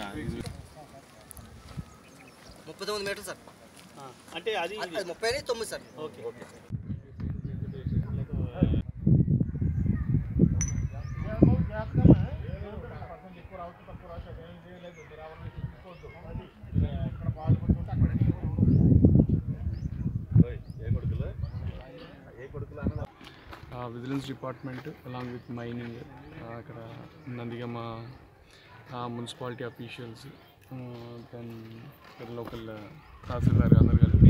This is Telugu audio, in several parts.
ముప్పై తొమ్మిది మీటర్లు సార్ అంటే అది అది అది ముప్పై అనేది తొమ్మిది sir okay vigilance department along with mining అక్కడ Nandigama municipality officials then local tahsildar అందరు కలిపి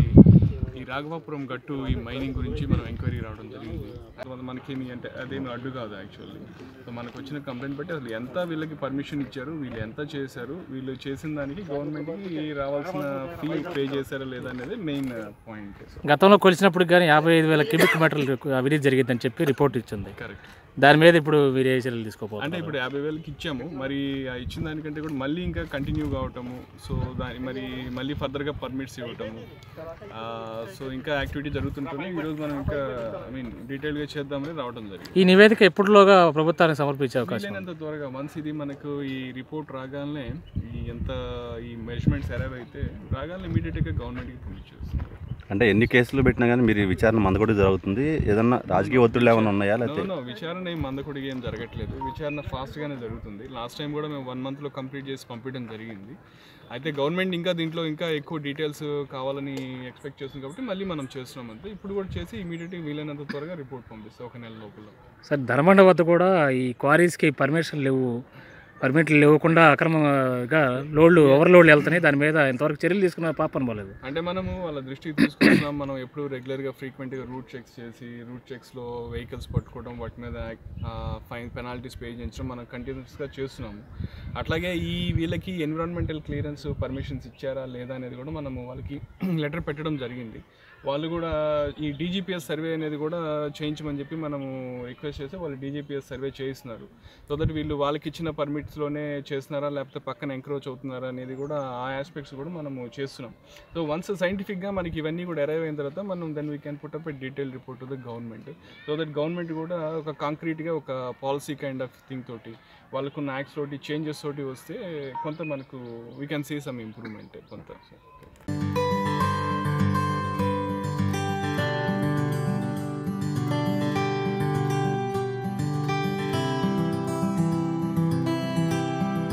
ఈ రాఘవాపురం గట్టు ఈ మైనింగ్ గురించి మనం ఎంక్వైరీ రావడం జరిగింది అది మనకేమి అంటే అదేమి అడ్డు కాదు యాక్చువల్లీ సో మనకు వచ్చిన కంప్లైంట్ బట్టి అసలు ఎంత వీళ్ళకి పర్మిషన్ ఇచ్చారు వీళ్ళు ఎంత చేశారు వీళ్ళు చేసిన దానికి గవర్నమెంట్కి రావాల్సిన ఫీ పే చేశారా లేదా అనేది మెయిన్ పాయింట్ గతంలో కొలిచినప్పుడు కానీ యాభై ఐదు వేల క్యూబిక్ మీటర్లు అవినీతి జరిగిందని చెప్పి రిపోర్ట్ ఇచ్చింది కరెక్ట్ దాని మీద ఇప్పుడు మీరు ఏ చర్యలు అంటే తీసుకోపోతున్నారు ఇప్పుడు యాభై వేలకి ఇచ్చాము మరి ఆ ఇచ్చిన దానికంటే కూడా మళ్ళీ ఇంకా కంటిన్యూ కావటము సో దాని మరి మళ్ళీ ఫర్దర్గా పర్మిట్స్ ఇవ్వటము ఆ, సో ఇంకా యాక్టివిటీ జరుగుతుంటుంది ఈరోజు మనం ఇంకా ఐ మీన్ డీటెయిల్గా చేద్దామని రావడం జరిగింది ఈ నివేదిక ఎప్పటిలోగా ప్రభుత్వానికి సమర్పించే అవకాశం ఉంది? వీలైనంత త్వరగా వన్స్ ఇది మనకు ఈ రిపోర్ట్ రాగానే ఈ ఎంత ఈ మెజర్మెంట్స్ అరైవ్ అయితే రాగానే ఇమీడియట్గా గవర్నమెంట్కి పంపించేస్తుంది అంటే ఎన్ని కేసులు పెట్టినా కానీ మీరు ఈ విచారణ మందకొడి జరుగుతుంది ఏదన్నా రాజకీయ ఒత్తిళ్ళు ఏమైనా ఉన్నాయా లేకపోతే No, no, విచారణ ఏం మందకొడిగా ఏం జరగట్లేదు విచారణ ఫాస్ట్గానే జరుగుతుంది లాస్ట్ టైం కూడా మేము వన్ మంత్లో కంప్లీట్ చేసి పంపించడం జరిగింది అయితే గవర్నమెంట్ ఇంకా దీంట్లో ఇంకా ఎక్కువ డీటెయిల్స్ కావాలని ఎక్స్పెక్ట్ చేస్తుంది కాబట్టి మళ్ళీ మనం చేస్తున్నాం అంతే ఇప్పుడు కూడా చేసి ఇమీడియట్గా వీలైనంత త్వరగా రిపోర్ట్ పంపిస్తాం ఒక నెల లోపల సార్ ధర్మండ వద్ద కూడా ఈ క్వారీస్కి పర్మిషన్ లేవు పర్మిట్లు లేకుండా అక్రమంగా లోడ్లు ఓవర్లోడ్లు వెళ్తున్నాయి దాని మీద ఇంతవరకు చర్యలు తీసుకున్న పాపం పోలేదు అంటే మనము వాళ్ళ దృష్టికి తీసుకుంటున్నాం మనం ఎప్పుడు రెగ్యులర్గా ఫ్రీక్వెంట్గా రూట్ చెక్స్ చేసి రూట్ చెక్స్లో వెహికల్స్ పట్టుకోవడం వాటి మీద ఫైన్ పెనాల్టీస్ పే చేయించడం మనం కంటిన్యూస్గా చేస్తున్నాము అట్లాగే ఈ వీళ్ళకి ఎన్విరాన్మెంటల్ క్లియరెన్స్ పర్మిషన్స్ ఇచ్చారా లేదా అనేది కూడా మనము వాళ్ళకి లెటర్ పెట్టడం జరిగింది వాళ్ళు కూడా ఈ డీజీపీఎస్ సర్వే అనేది కూడా చేయించమని చెప్పి మనము రిక్వెస్ట్ చేస్తే వాళ్ళు డీజీపీఎస్ సర్వే చేయిస్తున్నారు సో దట్ వీళ్ళు వాళ్ళకి ఇచ్చిన పర్మిట్స్లోనే చేస్తున్నారా లేకపోతే పక్కన ఎంక్రోచ్ అవుతున్నారా అనేది కూడా ఆ ఆస్పెక్ట్స్ కూడా మనము చేస్తున్నాం సో వన్స్ సైంటిఫిక్గా మనకి ఇవన్నీ కూడా అరైవ్ అయిన తర్వాత మనం then we can put up a detail report to the government so that government కూడా ఒక కాంక్రీట్గా ఒక పాలసీ కైండ్ ఆఫ్ థింగ్ తోటి వాళ్ళకున్న యాక్ట్స్ తోటి చేంజెస్ తోటి వస్తే కొంత మనకు we can see some improvement కొంత